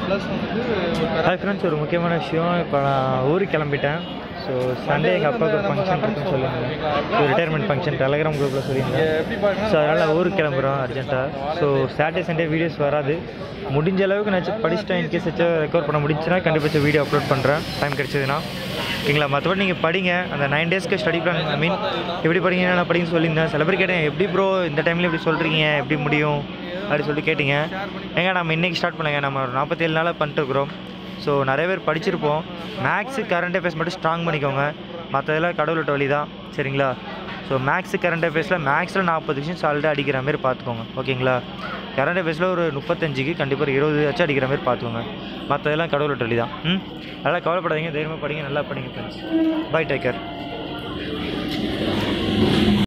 plus வந்து ஒரு hi friends ஒரு முக்கியமான விஷயம் இப்போ நான் ஊருக்கு கிளம்பிட்டேன் ஸோ சண்டே எங்கள் அப்பாவுக்கு ஒரு ஃபங்க்ஷன் இருக்குன்னு சொல்லியிருந்தேன் ஒரு ரிட்டையர்மெண்ட் ஃபங்க்ஷன் டெலகிராம் குரூப்பில் சொல்லியிருந்தேன் எப்படி பாருங்கன்னா ஸோ அதனால் ஊருக்கு கிளம்புறோம் அர்ஜென்ட்டாக ஸோ சாட்டர்டே சண்டே வீடியோஸ் வராது முடிஞ்ச அளவுக்கு நான் படிச்சுட்டேன் இன்கேஸ் வச்சு ரெக்கவர் பண்ண முடிஞ்சுன்னா கண்டிப்பாக வீடியோ அப்லோட் பண்ணுறேன் டைம் கிடைச்சதுன்னா ஓகேங்களா மற்றபடி நீங்கள் படிங்க அந்த நைன் டேஸ்க்கு ஸ்டடி பிளான் ஐ மீன் எப்படி படிங்க நான் படிங்க சொல்லியிருந்தேன் சில பேர் கேட்டேன் எப்படி ப்ரோ இந்த டைமில் இப்படி சொல்கிறீங்க எப்படி முடியும் அப்படி சொல்லி கேட்டிங்க ஏங்க நம்ம இன்றைக்கி ஸ்டார்ட் பண்ணுங்க நம்ம ஒரு நாற்பத்தேழு நாளாக பண்ணிட்டுருக்குறோம் ஸோ நிறைய பேர் படிச்சிருப்போம் மேக்ஸு கரண்ட் அஃபேர்ஸ் மட்டும் ஸ்ட்ராங் பண்ணிக்கோங்க மற்றதெல்லாம் கடவுள்கிட்ட வழி தான் சரிங்களா ஸோ மேக்ஸு கரண்ட் அஃபேர்ஸில் மேக்ஸில் நாற்பது விஷயம் சால்ட்டாக அடிக்கிற மாதிரி பார்த்துக்கோங்க ஓகேங்களா கரண்ட் அஃபேர்ஸில் ஒரு முப்பத்தஞ்சுக்கு கண்டிப்பாக ஒரு இருபது வச்சு அடிக்கிற மாதிரி பார்த்துக்கோங்க மற்றதெல்லாம் கடவுள்கிட்ட வழி தான் ம் நல்லா கவலைப்படாதீங்க தைரியமாக படிங்க நல்லா படிங்க ஃப்ரெண்ட்ஸ் பை டேக் கேர்